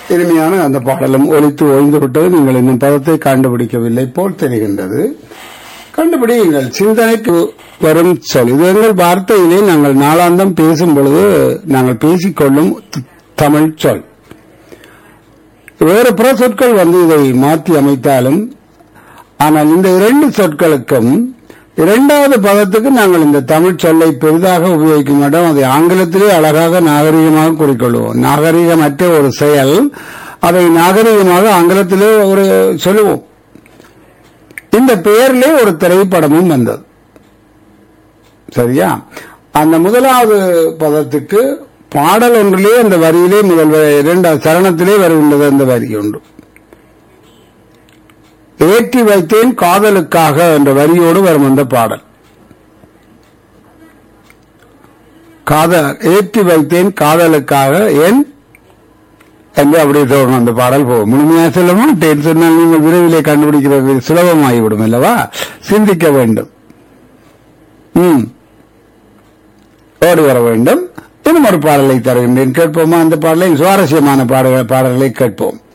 இனிமையான அந்த பாடலும் ஒலித்து ஓய்ந்து விட்டது நீங்கள் இன்னும் பதத்தை கண்டுபிடிக்கவில்லை போல் தெரிகின்றது கண்டுபிடியுங்கள் சிந்தனைக்கு வரும் சொல் இது எங்கள் வார்த்தையிலே நாங்கள் நாளாந்தம் பேசும் பொழுது நாங்கள் பேசிக்கொள்ளும் த- தமிழ் சொல் வேறு பிற சொற்கள் வந்து இதை மாற்றி அமைத்தாலும் ஆனால் இந்த இரண்டு சொற்களுக்கும் இரண்டாவது பதத்துக்கு நாங்கள் இந்த தமிழ் சொல்லை பெரிதாக உபயோகிக்க மாட்டோம் அதை ஆங்கிலத்திலே அழகாக நாகரிகமாக குறிக்கொள்வோம் நாகரிகமற்ற ஒரு செயல் அதை நாகரிகமாக ஆங்கிலத்திலே ஒரு சொல்லுவோம் இந்த பெயரிலே ஒரு திரைப்படமும் வந்தது சரியா அந்த முதலாவது பதத்துக்கு பாடல் ஒன்றிலே அந்த வரியிலே முதல் வ- இரண்டாவது சரணத்திலே வருகின்றது அந்த வரி ஒன்று ஏற்றி வைத்தேன் காதலுக்காக என்ற வரியோடு வரும் அந்த பாடல் காதல் ஏற்றி வைத்தேன் காதலுக்காக ஏன் என்று அப்படியே தோணும் அந்த பாடல் போகும் முழுமையாக சொல்ல மாட்டேன் சொன்னால் நீங்கள் விரைவிலே கண்டுபிடிக்கிறது சுலபமாகிவிடும் அல்லவா சிந்திக்க வேண்டும் ம் ஓடி வர வேண்டும் இன்னும் ஒரு பாடலை தருகின்றேன் கேட்போமா அந்த பாடலை சுவாரஸ்யமான பாடல்களை பாடல்களை கேட்போம்